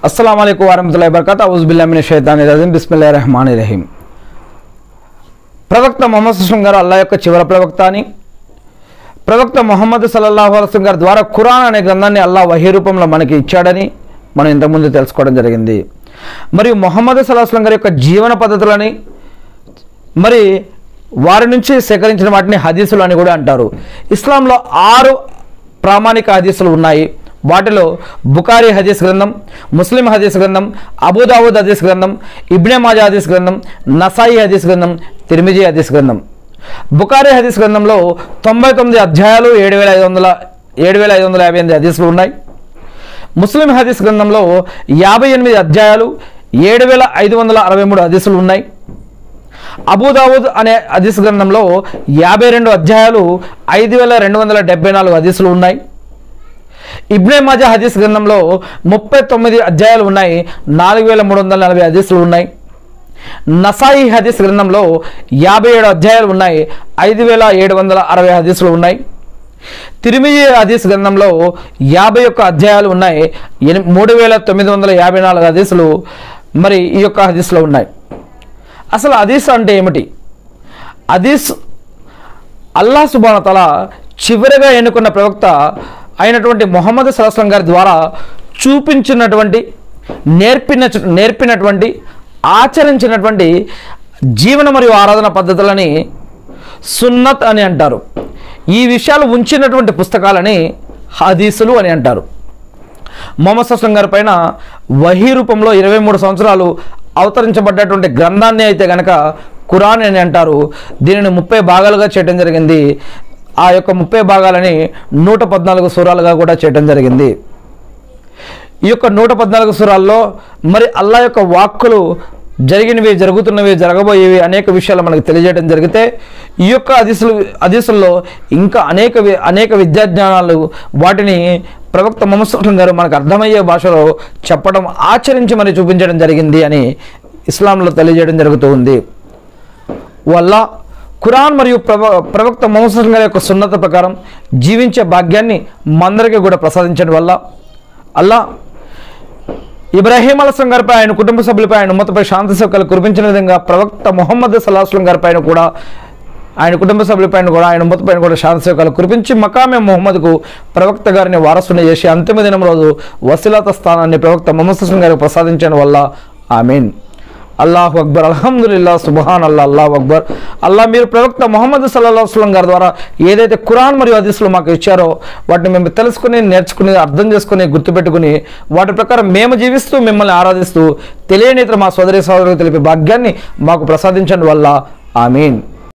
అస్సలం అయికు వరహతుల్లా వబర్కత్ అవుజుబిల్లామిన షైతాని రజీం బిస్మిల్లా రెహమాన్ రహీం ప్రవక్త మొహమ్మద్ సుస్లం గారు అల్లా యొక్క చివరి ప్రవక్త అని ప్రవక్త మొహమ్మద్ సల్లల్లాహు అలస్లం గారి ద్వారా ఖురాన్ అనే గ్రంథాన్ని అల్లా వహీ రూపంలో మనకి ఇచ్చాడని మనం ఇంతకుముందు తెలుసుకోవడం జరిగింది మరియు మొహమ్మద్ సల్లాహస్లం గారి యొక్క జీవన పద్ధతులని మరి వారి నుంచి సేకరించిన వాటిని హదీసులు అని కూడా అంటారు ఇస్లాంలో ఆరు ప్రామాణిక హదీసులు ఉన్నాయి వాటిలో బుకారీ హదీస్ గ్రంథం ముస్లిం హదీస్ గ్రంథం అబూదావుద్ హదీస్ గ్రంథం ఇబ్నే మాజా హదీస్ గ్రంథం నసాయి హదీస్ గ్రంథం తిరిమిజీ హదీస్ గ్రంథం బుకారీ హదీస్ గ్రంథంలో తొంభై తొమ్మిది అధ్యాయాలు ఏడు వేల ఐదు వందల ఏడు వేల ఐదు వందల యాభై ఎనిమిది హదీసులు ఉన్నాయి ముస్లిం హదీస్ గ్రంథంలో యాభై ఎనిమిది అధ్యాయాలు ఏడు వేల ఐదు వందల అరవై మూడు హదీసులు ఉన్నాయి అబూదావుద్ అనే హదీస్ గ్రంథంలో యాభై రెండు అధ్యాయాలు ఐదు వేల రెండు వందల డెబ్బై నాలుగు హదీసులు ఉన్నాయి ఇబ్నే మాజా హదీస్ గ్రంథంలో ముప్పై తొమ్మిది అధ్యాయాలు ఉన్నాయి నాలుగు వేల మూడు వందల నలభై హదీసులు ఉన్నాయి నసాయి హదీస్ గ్రంథంలో యాభై ఏడు అధ్యాయాలు ఉన్నాయి ఐదు వేల ఏడు వందల అరవై హదీసులు ఉన్నాయి తిరిమిజి హదీస్ గ్రంథంలో యాభై ఒక్క అధ్యాయాలు ఉన్నాయి ఎని మూడు వేల తొమ్మిది వందల యాభై నాలుగు హదీసులు మరి ఈ యొక్క హదీస్లో ఉన్నాయి అసలు హదీస్ అంటే ఏమిటి హదీస్ అల్లా సుబాన తల చివరిగా ఎన్నుకున్న ప్రవక్త అయినటువంటి మొహమ్మద్ సలస్లం గారి ద్వారా చూపించినటువంటి నేర్పిన నేర్పినటువంటి ఆచరించినటువంటి జీవన మరియు ఆరాధన పద్ధతులని సున్నత్ అని అంటారు ఈ విషయాలు ఉంచినటువంటి పుస్తకాలని హదీసులు అని అంటారు మొహమ్మద్ సస్లం గారి పైన వహీ రూపంలో ఇరవై మూడు సంవత్సరాలు అవతరించబడ్డటువంటి గ్రంథాన్ని అయితే గనక ఖురాన్ అని అంటారు దీనిని ముప్పై భాగాలుగా చేయడం జరిగింది ఆ యొక్క ముప్పై భాగాలని నూట పద్నాలుగు సూరాలుగా కూడా చేయడం జరిగింది ఈ యొక్క నూట పద్నాలుగు సురాల్లో మరి అల్లా యొక్క వాక్కులు జరిగినవి జరుగుతున్నవి జరగబోయేవి అనేక విషయాలు మనకు తెలియజేయడం జరిగితే ఈ యొక్క అదిసులు అదిసుల్లో ఇంకా అనేక వి- అనేక విద్యాజ్ఞానాలు వాటిని ప్రవక్త మొహమ్మద్ గారు మనకు అర్థమయ్యే భాషలో చెప్పడం ఆచరించి మరి చూపించడం జరిగింది అని ఇస్లాంలో తెలియజేయడం జరుగుతూ ఉంది వల్ల ఖురాన్ మరియు ప్రవ ప్రవక్త మొహమ్మద్ గారి యొక్క సున్నత ప్రకారం జీవించే భాగ్యాన్ని మందరికి కూడా ప్రసాదించడం వల్ల అల్లా ఇబ్రాహీం అలస్లం గారిపై ఆయన కుటుంబ సభ్యులపై ఆయన ఉమ్మతపై శాంతి సౌకర్యాలు కురిపించిన విధంగా ప్రవక్త మొహమ్మద్ సల్లాహస్లం గారిపై కూడా ఆయన కుటుంబ సభ్యులపైన కూడా ఆయన ఉమ్మతపైన కూడా శాంతి సౌకర్యాలు కురిపించి మకామే మొహమ్మద్కు ప్రవక్త గారిని వారసుని చేసి అంతిమ దినం రోజు వసీలత స్థానాన్ని ప్రవక్త మొహమ్మద్ సుస్లం గారికి ప్రసాదించడం వల్ల ఆమీన్ అల్లాహు అక్బర్ అల్హమ్దుల్లా సుబహాన్ అల్లా అల్లాహు అక్బర్ అల్లా మీరు ప్రవక్త మొహమ్మద్ సల్లాహ్ వసలం గారి ద్వారా ఏదైతే ఖురాన్ మరియు హదీసులు మాకు ఇచ్చారో వాటిని మేము తెలుసుకుని నేర్చుకుని అర్థం చేసుకుని గుర్తుపెట్టుకుని వాటి ప్రకారం మేము జీవిస్తూ మిమ్మల్ని ఆరాధిస్తూ తెలియని ఇతర మా సోదరి సోదరులకు తెలిపే భాగ్యాన్ని మాకు ప్రసాదించండి వల్ల ఆమీన్